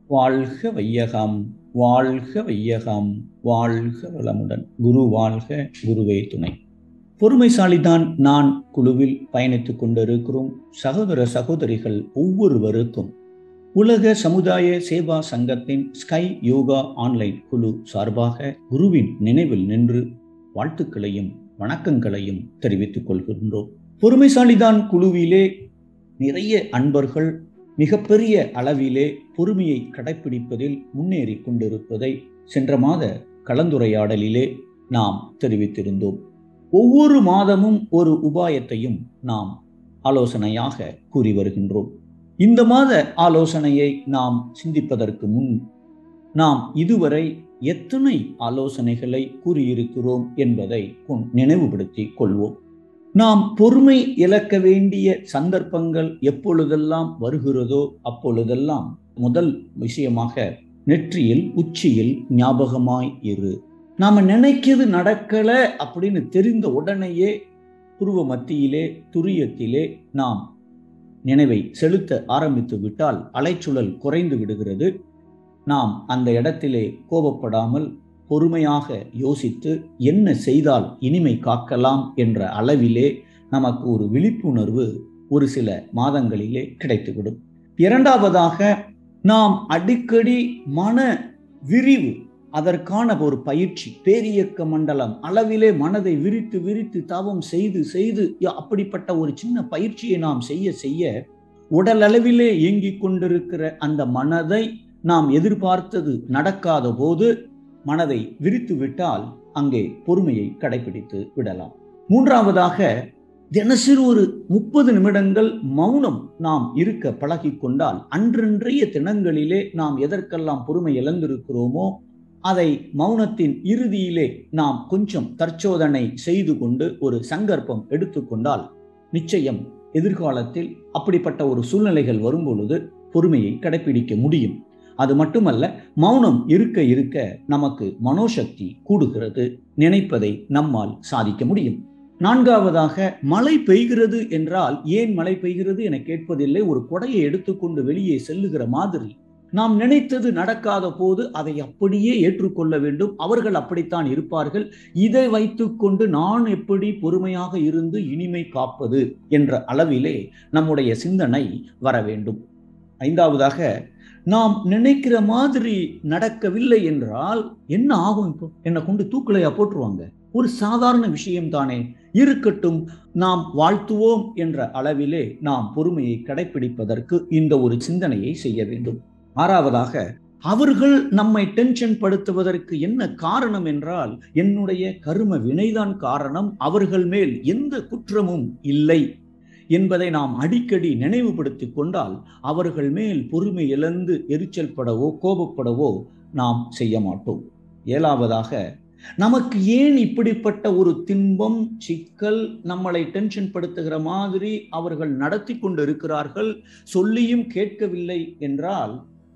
வாழ்க வையகம் வாழ்க வையகம் வாழ்க வளமுடன் குரு வாழ்க குருவே துணை பொறுமைசாலிதான் நான் குழுவில் பயணித்துக் கொண்டிருக்கிறோம் சகோதர சகோதரிகள் ஒவ்வொருவருக்கும் உலக சமுதாய சேவா சங்கத்தின் ஸ்கை யோகா ஆன்லைன் குழு சார்பாக குருவின் நினைவில் நின்று வாழ்த்துக்களையும் வணக்கங்களையும் தெரிவித்துக் கொள்கின்றோம் பொறுமைசாலிதான் குழுவிலே நிறைய அன்பர்கள் மிகப்பெரிய அளவிலே பொறுமையை கடைபிடிப்பதில் முன்னேறி கொண்டிருப்பதை சென்ற மாத கலந்துரையாடலிலே நாம் தெரிவித்திருந்தோம் ஒவ்வொரு மாதமும் ஒரு உபாயத்தையும் நாம் ஆலோசனையாக கூறி வருகின்றோம் இந்த மாத ஆலோசனையை நாம் சிந்திப்பதற்கு முன் நாம் இதுவரை எத்தனை ஆலோசனைகளை கூறியிருக்கிறோம் என்பதை நினைவுபடுத்தி கொள்வோம் நாம் பொறுமை இழக்க வேண்டிய சந்தர்ப்பங்கள் எப்பொழுதெல்லாம் வருகிறதோ அப்பொழுதெல்லாம் முதல் விஷயமாக நெற்றியில் உச்சியில் ஞாபகமாய் இரு நாம நினைக்கிறது நடக்கல அப்படின்னு தெரிந்த உடனேயே புருவ மத்தியிலே துரியத்திலே நாம் நினைவை செலுத்த ஆரம்பித்து விட்டால் அலைச்சுழல் குறைந்து விடுகிறது நாம் அந்த இடத்திலே கோபப்படாமல் பொறுமையாக யோசித்து என்ன செய்தால் இனிமை காக்கலாம் என்ற அளவிலே நமக்கு ஒரு விழிப்புணர்வு ஒரு சில மாதங்களிலே கிடைத்துவிடும் இரண்டாவதாக நாம் அடிக்கடி மன விரிவு அதற்கான ஒரு பயிற்சி பேரியக்க மண்டலம் அளவிலே மனதை விரித்து விரித்து தவம் செய்து செய்து அப்படிப்பட்ட ஒரு சின்ன பயிற்சியை நாம் செய்ய செய்ய உடல் அளவிலே இயங்கிக் கொண்டிருக்கிற அந்த மனதை நாம் எதிர்பார்த்தது நடக்காத போது மனதை விரித்து விட்டால் அங்கே பொறுமையை கடைபிடித்து விடலாம் மூன்றாவதாக தினசரி ஒரு முப்பது நிமிடங்கள் மௌனம் நாம் இருக்க பழகி கொண்டால் அன்றன்றைய தினங்களிலே நாம் எதற்கெல்லாம் பொறுமை இழந்திருக்கிறோமோ அதை மௌனத்தின் இறுதியிலே நாம் கொஞ்சம் தற்சோதனை செய்து கொண்டு ஒரு சங்கற்பம் எடுத்துக்கொண்டால் நிச்சயம் எதிர்காலத்தில் அப்படிப்பட்ட ஒரு சூழ்நிலைகள் வரும்பொழுது பொறுமையை கடைபிடிக்க முடியும் அது மட்டுமல்ல மௌனம் இருக்க இருக்க நமக்கு மனோசக்தி கூடுகிறது நினைப்பதை நம்மால் சாதிக்க முடியும் நான்காவதாக மழை பெய்கிறது என்றால் ஏன் மழை பெய்கிறது என கேட்பதில்லை ஒரு கொடையை எடுத்துக்கொண்டு வெளியே செல்லுகிற மாதிரி நாம் நினைத்தது நடக்காத போது அதை அப்படியே ஏற்றுக்கொள்ள வேண்டும் அவர்கள் அப்படித்தான் இருப்பார்கள் இதை வைத்துக்கொண்டு நான் எப்படி பொறுமையாக இருந்து இனிமை காப்பது என்ற அளவிலே நம்முடைய சிந்தனை வர வேண்டும் ஐந்தாவதாக நாம் நினைக்கிற மாதிரி நடக்கவில்லை என்றால் என்ன ஆகும் இப்போ என்னை கொண்டு தூக்கலையா போட்டுருவாங்க ஒரு சாதாரண விஷயம் தானே இருக்கட்டும் நாம் வாழ்த்துவோம் என்ற அளவிலே நாம் பொறுமையை கடைபிடிப்பதற்கு இந்த ஒரு சிந்தனையை செய்ய வேண்டும் ஆறாவதாக அவர்கள் நம்மை டென்ஷன் படுத்துவதற்கு என்ன காரணம் என்றால் என்னுடைய கரும வினைதான் காரணம் அவர்கள் மேல் எந்த குற்றமும் இல்லை என்பதை நாம் அடிக்கடி நினைவுபடுத்தி கொண்டால் அவர்கள் மேல் பொறுமை இழந்து எரிச்சல் படவோ கோபப்படவோ நாம் செய்ய மாட்டோம் ஏழாவதாக நமக்கு ஏன் இப்படிப்பட்ட ஒரு தின்பம் சிக்கல் நம்மளை டென்ஷன் படுத்துகிற மாதிரி அவர்கள் நடத்தி கொண்டு இருக்கிறார்கள் சொல்லியும் கேட்கவில்லை என்றால்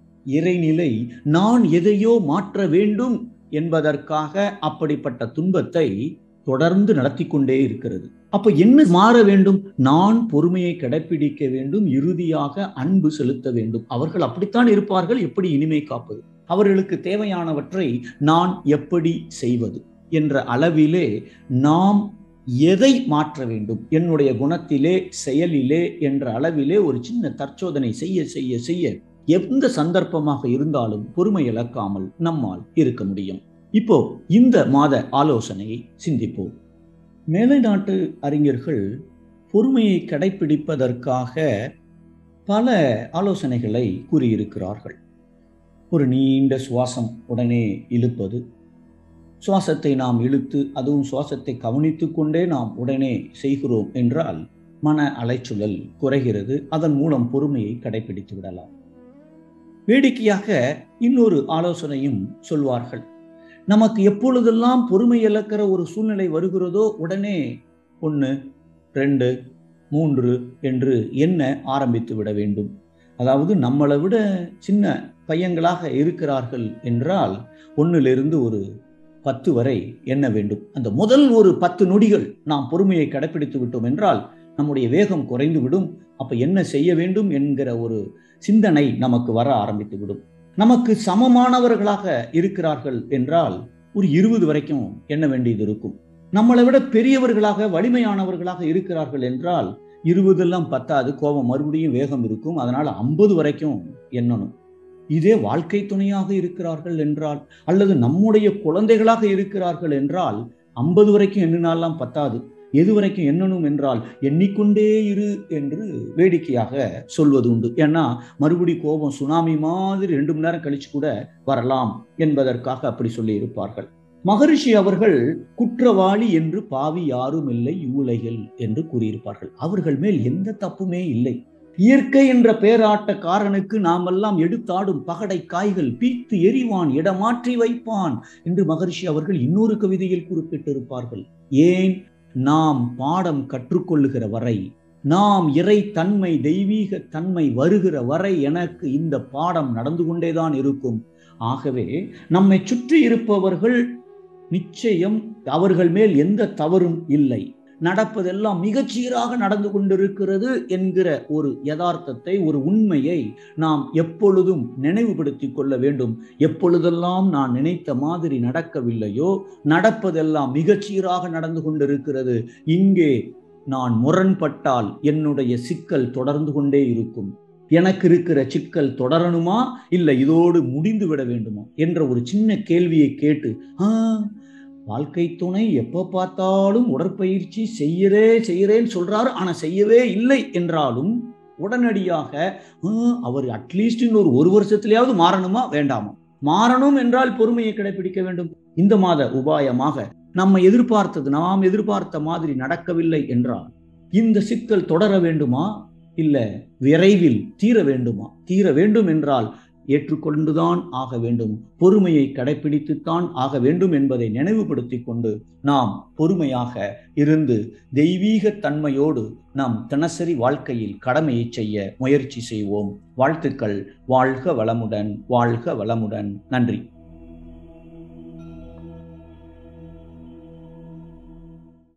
இறைநிலை நான் எதையோ மாற்ற வேண்டும் என்பதற்காக அப்படிப்பட்ட துன்பத்தை தொடர்ந்து நடத்தி கொண்டே இருக்கிறது அப்ப என்ன மாற வேண்டும் நான் பொறுமையை கடைபிடிக்க வேண்டும் இறுதியாக அன்பு செலுத்த வேண்டும் அவர்கள் அப்படித்தான் இருப்பார்கள் எப்படி இனிமை காப்பது அவர்களுக்கு தேவையானவற்றை நான் எப்படி செய்வது என்ற அளவிலே நாம் எதை மாற்ற வேண்டும் என்னுடைய குணத்திலே செயலிலே என்ற அளவிலே ஒரு சின்ன தற்சோதனை செய்ய செய்ய செய்ய எந்த சந்தர்ப்பமாக இருந்தாலும் பொறுமை இழக்காமல் நம்மால் இருக்க முடியும் இப்போ இந்த மாத ஆலோசனையை சிந்திப்போம் மேலை நாட்டு அறிஞர்கள் பொறுமையை கடைபிடிப்பதற்காக பல ஆலோசனைகளை கூறியிருக்கிறார்கள் ஒரு நீண்ட சுவாசம் உடனே இழுப்பது சுவாசத்தை நாம் இழுத்து அதுவும் சுவாசத்தை கவனித்து கொண்டே நாம் உடனே செய்கிறோம் என்றால் மன அலைச்சுழல் குறைகிறது அதன் மூலம் பொறுமையை கடைபிடித்து விடலாம் வேடிக்கையாக இன்னொரு ஆலோசனையும் சொல்வார்கள் நமக்கு எப்பொழுதெல்லாம் பொறுமை இழக்கிற ஒரு சூழ்நிலை வருகிறதோ உடனே ஒன்று ரெண்டு மூன்று என்று எண்ண ஆரம்பித்து விட வேண்டும் அதாவது நம்மளை விட சின்ன பையங்களாக இருக்கிறார்கள் என்றால் ஒன்னிலிருந்து ஒரு பத்து வரை எண்ண வேண்டும் அந்த முதல் ஒரு பத்து நொடிகள் நாம் பொறுமையை கடைபிடித்து விட்டோம் என்றால் நம்முடைய வேகம் குறைந்து விடும் அப்ப என்ன செய்ய வேண்டும் என்கிற ஒரு சிந்தனை நமக்கு வர ஆரம்பித்து விடும் நமக்கு சமமானவர்களாக இருக்கிறார்கள் என்றால் ஒரு இருபது வரைக்கும் எண்ண வேண்டியது இருக்கும் நம்மளை விட பெரியவர்களாக வலிமையானவர்களாக இருக்கிறார்கள் என்றால் இருபதெல்லாம் பத்தாது கோபம் மறுபடியும் வேகம் இருக்கும் அதனால ஐம்பது வரைக்கும் எண்ணணும் இதே வாழ்க்கை துணையாக இருக்கிறார்கள் என்றால் அல்லது நம்முடைய குழந்தைகளாக இருக்கிறார்கள் என்றால் ஐம்பது வரைக்கும் எண்ணினாலாம் பத்தாது எது வரைக்கும் எண்ணணும் என்றால் எண்ணிக்கொண்டே இரு என்று வேடிக்கையாக சொல்வது உண்டு ஏன்னா மறுபடி கோபம் சுனாமி மாதிரி ரெண்டு மணி நேரம் கழிச்சு கூட வரலாம் என்பதற்காக அப்படி சொல்லி இருப்பார்கள் மகரிஷி அவர்கள் குற்றவாளி என்று பாவி யாரும் இல்லை இவ்வுலகில் என்று கூறியிருப்பார்கள் அவர்கள் மேல் எந்த தப்புமே இல்லை இயற்கை என்ற பேராட்டக்காரனுக்கு நாமெல்லாம் எடுத்தாடும் பகடை காய்கள் பீத்து எரிவான் இடமாற்றி வைப்பான் என்று மகரிஷி அவர்கள் இன்னொரு கவிதையில் குறிப்பிட்டிருப்பார்கள் ஏன் நாம் பாடம் கற்றுக்கொள்ளுகிற வரை நாம் இறை தன்மை தெய்வீக தன்மை வருகிற வரை எனக்கு இந்த பாடம் நடந்து கொண்டேதான் இருக்கும் ஆகவே நம்மை சுற்றி இருப்பவர்கள் நிச்சயம் அவர்கள் மேல் எந்த தவறும் இல்லை நடப்பதெல்லாம் மிகச்சீராக நடந்து கொண்டிருக்கிறது என்கிற ஒரு யதார்த்தத்தை ஒரு உண்மையை நாம் எப்பொழுதும் நினைவுபடுத்தி கொள்ள வேண்டும் எப்பொழுதெல்லாம் நான் நினைத்த மாதிரி நடக்கவில்லையோ நடப்பதெல்லாம் மிகச்சீராக நடந்து கொண்டிருக்கிறது இங்கே நான் முரண்பட்டால் என்னுடைய சிக்கல் தொடர்ந்து கொண்டே இருக்கும் எனக்கு இருக்கிற சிக்கல் தொடரணுமா இல்லை இதோடு முடிந்து விட வேண்டுமா என்ற ஒரு சின்ன கேள்வியை கேட்டு ஆ வாழ்க்கை துணை எப்போ பார்த்தாலும் உடற்பயிற்சி செய்யறே செய்யறேன்னு சொல்றாரு ஆனா செய்யவே இல்லை என்றாலும் உடனடியாக அவர் அட்லீஸ்ட் இன்னொரு ஒரு வருஷத்துலயாவது மாறணுமா வேண்டாமா மாறணும் என்றால் பொறுமையை கடைபிடிக்க வேண்டும் இந்த மாத உபாயமாக நம்ம எதிர்பார்த்தது நாம் எதிர்பார்த்த மாதிரி நடக்கவில்லை என்றால் இந்த சிக்கல் தொடர வேண்டுமா இல்ல விரைவில் தீர வேண்டுமா தீர வேண்டும் என்றால் ஏற்றுக்கொண்டுதான் ஆக வேண்டும் பொறுமையை கடைபிடித்துத்தான் ஆக வேண்டும் என்பதை நினைவுபடுத்தி கொண்டு நாம் பொறுமையாக இருந்து தெய்வீக தன்மையோடு நம் தினசரி வாழ்க்கையில் கடமையை செய்ய முயற்சி செய்வோம் வாழ்த்துக்கள் வாழ்க வளமுடன் வாழ்க வளமுடன் நன்றி